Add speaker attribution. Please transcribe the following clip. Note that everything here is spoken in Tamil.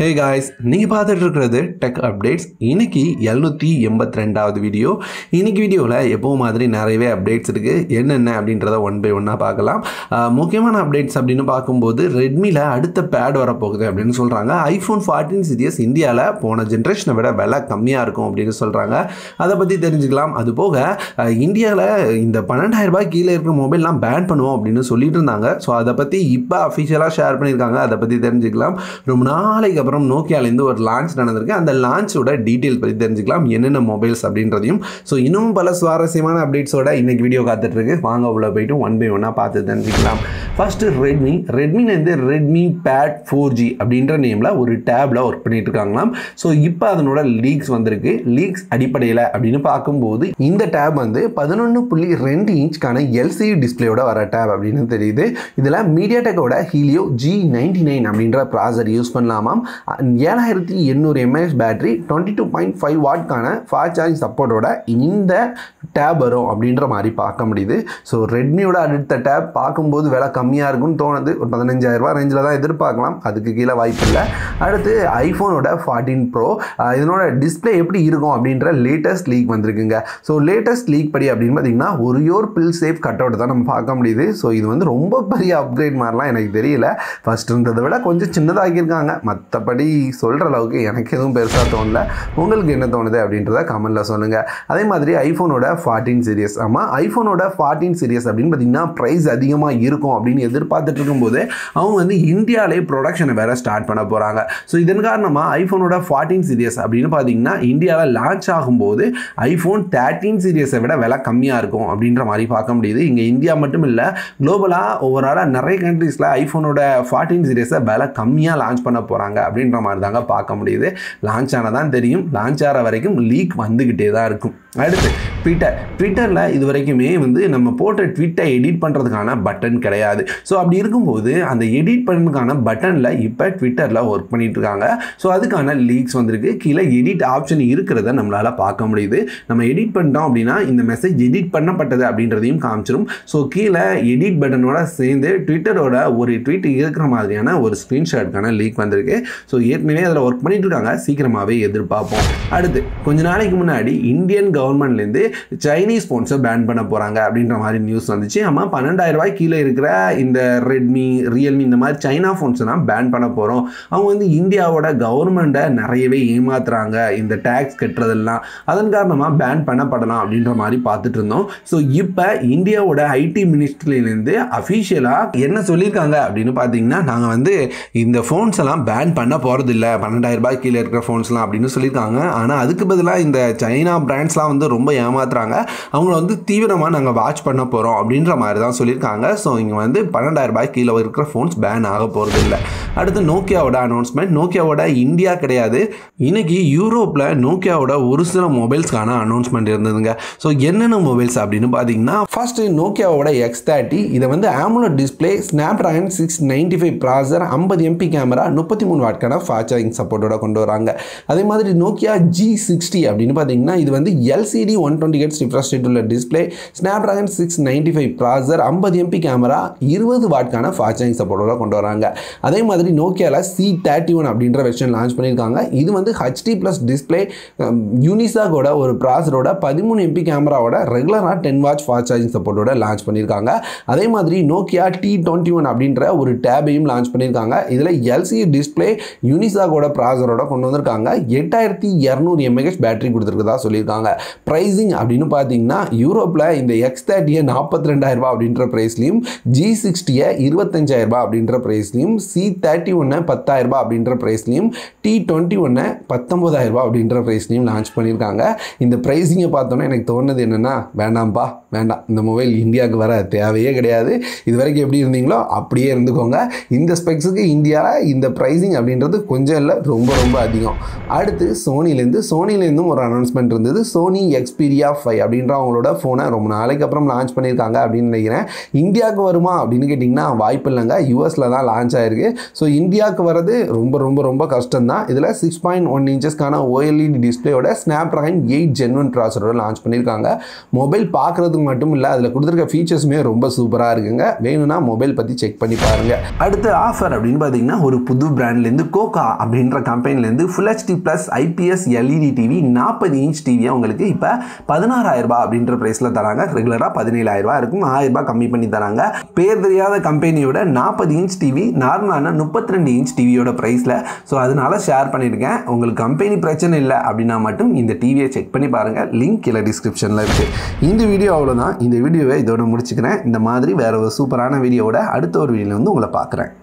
Speaker 1: ஹே காய்ஸ் நீங்கள் பார்த்துட்டு இருக்கிறது டெக் அப்டேட்ஸ் இன்னைக்கு எழுநூற்றி எண்பத்தி ரெண்டாவது வீடியோ இன்னைக்கு வீடியோவில் எப்பவும் மாதிரி நிறையவே அப்டேட்ஸ் இருக்குது என்னென்ன அப்படின்றத ஒன் பை ஒன்னாக பார்க்கலாம் ஆஹ் முக்கியமான அப்டேட்ஸ் அப்படின்னு பார்க்கும்போது ரெட்மியில் அடுத்த பேட் வரப்போகுது அப்படின்னு சொல்கிறாங்க ஐஃபோன் ஃபார்ட்டின் சீரியஸ் இந்தியாவில் போன ஜென்ரேஷனை விட விலை கம்மியாக இருக்கும் அப்படின்னு சொல்கிறாங்க அதை பற்றி தெரிஞ்சுக்கலாம் அது போக இந்தியாவில் இந்த பன்னெண்டாயிரம் ரூபாய் கீழே இருக்கிற மொபைல்லாம் பேன் பண்ணுவோம் அப்படின்னு சொல்லிட்டு இருந்தாங்க ஸோ அதை பற்றி இப்போ அஃபிஷியலாக ஷேர் பண்ணியிருக்காங்க அதை பற்றி தெரிஞ்சுக்கலாம் ரொம்ப நாளைக்கு அப்புறம் நோக்கியாலேருந்து ஒரு லான்ச் நடந்திருக்கு அந்த லான்ச்சோட டீட்டெயில் பற்றி தெரிஞ்சுக்கலாம் என்னென்ன மொபைல்ஸ் அப்படின்றதையும் ஸோ இன்னும் பல சுவாரஸ்யமான அப்டேட்ஸோட இன்னைக்கு வீடியோ காத்துட்ருக்கு வாங்க உள்ள போயிட்டு ஒன் பை ஒன்னாக பார்த்து தெரிஞ்சுக்கலாம் ஃபர்ஸ்ட் ரெட்மி ரெட்மிலேருந்து ரெட்மி பேட் ஃபோர் ஜி அப்படின்ற நேமில் ஒரு டேப்பில் ஒர்க் பண்ணிட்டு இருக்காங்களாம் ஸோ இப்போ அதனோட லீக்ஸ் வந்திருக்கு லீக்ஸ் அடிப்படையில் அப்படின்னு பார்க்கும்போது இந்த டேப் வந்து பதினொன்று புள்ளி ரெண்டு இன்ச்க்கான எல்சிடி டிஸ்பிளேயோட வர டேப் அப்படின்னு தெரியுது இதில் மீடியாடெக்கோட ஹீலியோ ஜி நைன்டி நைன் அப்படின்ற ப்ராசர் யூஸ் பண்ணலாமாம் ஏழாயிரத்தி எண்ணூறு mAh battery twenty two point five வாட்கான ஃபாஸ்ட் சார்ஜ் சப்போர்ட்டோட இந்த டேப் வரும் அப்படின்ற மாதிரி பார்க்க முடியுது ஸோ ரெட்மியோட அடுத்த டேப் பார்க்கும்போது விலை கம்மியாக இருக்கும்னு தோணுது ஒரு பதினஞ்சாயிரம் ரூபாய் ரேஞ்சில் தான் எதிர்பார்க்கலாம் அதுக்கு கீழே வாய்ப்பு இல்லை அடுத்து ஐஃபோனோட ஃபார்ட்டீன் ப்ரோ இதனோட டிஸ்பிளே எப்படி இருக்கும் அப்படின்ற லேட்டஸ்ட் லீக் வந்திருக்குங்க ஸோ லேட்டஸ்ட் லீக் படி அப்படின்னு பார்த்தீங்கன்னா ஒரு யோர் பில் சேஃப் கட் அவுட் தான் நம்ம பார்க்க முடியுது ஸோ இது வந்து ரொம்ப பெரிய அப்கிரேட் மாதிரிலாம் எனக்கு தெரியல ஃபர்ஸ்ட் இருந்ததை விட கொஞ்சம் சின்னதாக்கியிருக்காங்க மற்றபடி சொல்கிற அளவுக்கு எனக்கு எதுவும் பெருசாக தோணல உங்களுக்கு என்ன தோணுது அப்படின்றத கமெண்ட்டில் சொல்லுங்கள் அதே மாதிரி ஐஃபோனோட ஃபார்ட்டீன் சீரியஸ் ஆமாம் ஐஃபோனோட ஃபார்ட்டீன் சீரியஸ் அப்படின்னு பார்த்தீங்கன்னா ப்ரைஸ் அதிகமாக இருக்கும் அப்படின்னு எதிர்பார்த்துட்டு இருக்கும்போது அவங்க வந்து இந்தியாவிலே ப்ரொடக்ஷனை வேற ஸ்டார்ட் பண்ண போகிறாங்க ஸோ இதன் காரணமாக ஐஃபோனோட ஃபார்ட்டீன் சீரியஸ் அப்படின்னு பார்த்தீங்கன்னா இந்தியாவில் லான்ச் ஆகும்போது ஐஃபோன் தேர்ட்டீன் சீரியஸை விட விலை கம்மியாக இருக்கும் அப்படின்ற மாதிரி பார்க்க முடியுது இங்கே இந்தியா மட்டும் இல்லை குளோபலாக ஓவராலாக நிறைய கண்ட்ரீஸில் ஐஃபோனோட ஃபார்ட்டீன் சீரியஸை விலை கம்மியாக லான்ச் பண்ண போகிறாங்க அப்படின்ற மாதிரி தாங்க பார்க்க முடியுது லான்ச் ஆனதான் தெரியும் லான்ச் ஆகிற வரைக்கும் லீக் வந்துக்கிட்டே தான் இருக்கும் அடுத்து ட்விட்டர் ட்விட்டரில் இது வரைக்குமே வந்து நம்ம போட்ட ட்விட்டை எடிட் பண்ணுறதுக்கான பட்டன் கிடையாது ஸோ அப்படி இருக்கும்போது அந்த எடிட் பண்ணுறதுக்கான பட்டனில் இப்போ ட்விட்டரில் ஒர்க் பண்ணிட்டு இருக்காங்க ஸோ அதுக்கான லீக்ஸ் வந்திருக்கு கீழே எடிட் ஆப்ஷன் இருக்கிறத நம்மளால் பார்க்க முடியுது நம்ம எடிட் பண்ணிட்டோம் அப்படின்னா இந்த மெசேஜ் எடிட் பண்ணப்பட்டது அப்படின்றதையும் காமிச்சிடும் ஸோ கீழே எடிட் பட்டனோட சேர்ந்து ட்விட்டரோட ஒரு ட்வீட் இருக்கிற மாதிரியான ஒரு ஸ்க்ரீன்ஷாட்கான லீக் வந்திருக்கு ஸோ ஏற்கனவே அதில் ஒர்க் பண்ணிட்டு இருக்காங்க சீக்கிரமாகவே எதிர்பார்ப்போம் அடுத்து கொஞ்ச நாளைக்கு முன்னாடி இந்தியன் கவர்மெண்ட்லேருந்து சைனீஸ் ஃபோன்ஸை பேன் பண்ண போகிறாங்க அப்படின்ற மாதிரி நியூஸ் வந்துச்சு ஆமாம் பன்னெண்டாயிரம் ரூபாய் கீழே இருக்கிற இந்த ரெட்மி ரியல்மி இந்த மாதிரி சைனா ஃபோன்ஸ்லாம் பேன் பண்ண போகிறோம் அவங்க வந்து இந்தியாவோட கவர்மெண்ட்டை நிறையவே ஏமாத்துறாங்க இந்த டேக்ஸ் கட்டுறதெல்லாம் அதன் காரணமாக பேன் பண்ணப்படலாம் அப்படின்ற மாதிரி பார்த்துட்டு இருந்தோம் ஸோ இப்போ இந்தியாவோட ஐடி மினிஸ்ட்ரியிலேருந்து அஃபீஷியலாக என்ன சொல்லியிருக்காங்க அப்படின்னு பார்த்தீங்கன்னா நாங்கள் வந்து இந்த ஃபோன்ஸ் எல்லாம் பேன் பண்ண போகிறது இல்லை பன்னெண்டாயிரம் ரூபாய் கீழே இருக்கிற ஃபோன்ஸ்லாம் அப்படின்னு சொல்லியிருக்காங்க ஆனால் அதுக்கு பதிலாக இந்த சைனா பிராண்ட்ஸ்லாம் வந்து ரொம்ப ஏமாத்துறாங்க அவங்கள வந்து தீவிரமாக நாங்கள் வாட்ச் பண்ண போகிறோம் அப்படின்ற மாதிரி தான் சொல்லியிருக்காங்க ஸோ இங்கே வந்து பன்னெண்டாயிரம் ரூபாய் கீழே இருக்கிற ஃபோன்ஸ் பேன் ஆக போகிறது இல்லை அடுத்து நோக்கியாவோட அனௌன்ஸ்மெண்ட் நோக்கியாவோட இந்தியா கிடையாது இன்னைக்கு யூரோப்பில் நோக்கியாவோட ஒரு சில மொபைல்ஸ்க்கான அனௌன்ஸ்மெண்ட் இருந்ததுங்க ஸோ என்னென்ன மொபைல்ஸ் அப்படின்னு பார்த்தீங்கன்னா ஃபர்ஸ்ட் நோக்கியாவோட எக்ஸ் தேர்ட்டி இதை வந்து AMOLED display Snapdragon six ninety five processor ஐம்பது எம்பி கேமரா முப்பத்தி மூணு வாட்கான ஃபாஸ்ட் சார்ஜிங் சப்போர்ட்டோட கொண்டு வராங்க அதே மாதிரி நோக்கியா ஜி சிக்ஸ்டி அப்படின்னு பார்த்தீங்கன்னா இது வந்து LCD one twenty hertz refresh rate உள்ள display Snapdragon six ninety five processor ஐம்பது எம்பி கேமரா இருபது வாட்கான ஃபாஸ்ட் சார்ஜிங் சப்போர்ட்டோட கொண்டு வராங்க அதே மாதிரி நோக்கியாவில் சி தேர்ட்டி ஒன் அப்படின்ற வெர்ஷன் லான்ச் பண்ணியிருக்காங்க இது வந்து ஹச்டி ப்ளஸ் டிஸ்பிளே யூனிசாகோட ஒரு ப்ராசரோட பதிமூணு எம்பி கேமராவோட ரெகுலராக டென் வாட்ச் ஃபாஸ்ட் சார்ஜிங் சப்போர்ட்டோட லான்ச் பண்ணியிருக்காங்க அதே மாதிரி நோக்கியா டி டுவெண்ட்டி ஒன் அப்படின்ற ஒரு டேபையும் லான்ச் பண்ணியிருக்காங்க இதில் எல்சிடி டிஸ்பிளே யூனிசாகோட ப்ராசரோட கொண்டு வந்திருக்காங்க எட்டாயிரத்தி இரநூறு எம்ஏஹெச் பேட்டரி கொடுத்துருக்கதா சொல்லியிருக்காங்க ப்ரைஸிங் அப்படின்னு பார்த்தீங்கன்னா யூரோப்பில் இந்த எக்ஸ் தேர்ட்டியை நாற்பத்தி ரெண்டாயிரரூபா அப்படின்ற ப்ரைஸ்லையும் ஜி சிக்ஸ்டியை இருபத்தஞ்சாயிரரூபா அப்படின்ற ப்ரைஸ்லையும் சி தேர்ட்டி ஒன்று பத்தாயிரரூபா அப்படின்ற ப்ரைஸ்லையும் டி டுவெண்ட்டி ஒன்று பத்தொம்போதாயிரரூபா அப்படின்ற ப்ரைஸ்லையும் லான்ச் பண்ணியிருக்காங்க இந்த ப்ரைஸிங்கை பார்த்தோன்னே எனக்கு தோணுது என்னென்னா வேண்டாம்ப்பா வேண்டாம் இந்த மொபைல் இந்தியாவுக்கு வர தேவையே கிடையாது இது வரைக்கும் எப்படி இருந்தீங்களோ அப்படியே இருந்துக்கோங்க இந்த ஸ்பெக்ஸுக்கு இந்தியாவில் இந்த ப்ரைஸிங் அப்படின்றது கொஞ்சம் இல்லை ரொம்ப ரொம்ப அதிகம் அடுத்து சோனிலேருந்து சோனிலேருந்தும் ஒரு அனௌன்ஸ்மெண்ட் இருந்தது சோனி எக்ஸ்பீரியா ஃபைவ் அப்படின்ற அவங்களோட ஃபோனை ரொம்ப நாளைக்கு அப்புறம் லான்ச் பண்ணியிருக்காங்க அப்படின்னு நினைக்கிறேன் இந்தியாவுக்கு வருமா அப்படின்னு கேட்டிங்கன்னா வாய்ப்பு இல்லைங்க யூஎஸில் தான் லான்ச் ஆயிருக்கு ஸோ இந்தியாவுக்கு வர்றது ரொம்ப ரொம்ப ரொம்ப கஷ்டம் தான் இதில் சிக்ஸ் பாயிண்ட் ஒன் இன்ச்சஸ்க்கான ஓஎல்இடி டிஸ்பிளேயோட ஸ்னாப் ட்ராகன் எயிட் ஜென்வன் ப்ராசரோட லான்ச் பண்ணியிருக்காங்க மொபைல் பார்க்குறதுக்கு மட்டும் இல்லை அதில் கொடுத்துருக்க ஃபீச்சர்ஸுமே ரொம்ப சூப்பராக இருக்குங்க வேணும்னா மொபைல் பற்றி செக் பண்ணி பாருங்கள் அடுத்த ஆஃபர் அப்படின்னு பார்த்தீங்கன்னா ஒரு புது பிராண்ட்லேருந்து கோகா அப்படின்ற கம்பெனிலேருந்து full HD plus IPS LED TV நாற்பது இன்ச் டிவியை உங்களுக்கு இப்போ பதினாறாயிரம் ரூபாய் அப்படின்ற ப்ரைஸில் தராங்க ரெகுலராக பதினேழாயிரம் ரூபாய் இருக்கும் ஆயிரம் ரூபாய் கம்மி பண்ணி தராங்க பேர் தெரியாத கம்பெனியோட நாற்பது இன்ச் டிவி நார்மலான முப்பத்தி ரெண்டு இன்ச் டிவியோட ப்ரைஸில் ஸோ அதனால ஷேர் பண்ணியிருக்கேன் உங்களுக்கு கம்பெனி பிரச்சனை இல்லை அப்படின்னா மட்டும் இந்த டிவியை செக் பண்ணி பாருங்கள் லிங்க் கீழே டிஸ்கிரிப்ஷனில் இருக்குது இந்த வீடியோ அவ்வளோதான் இந்த வீடியோவை இதோட முடிச்சுக்கிறேன் இந்த மாதிரி வேற ஒரு சூப்பரான வீடியோவோட அடுத்த ஒரு வீடியோவில் வந்து உங்களை பார்க்குறேன்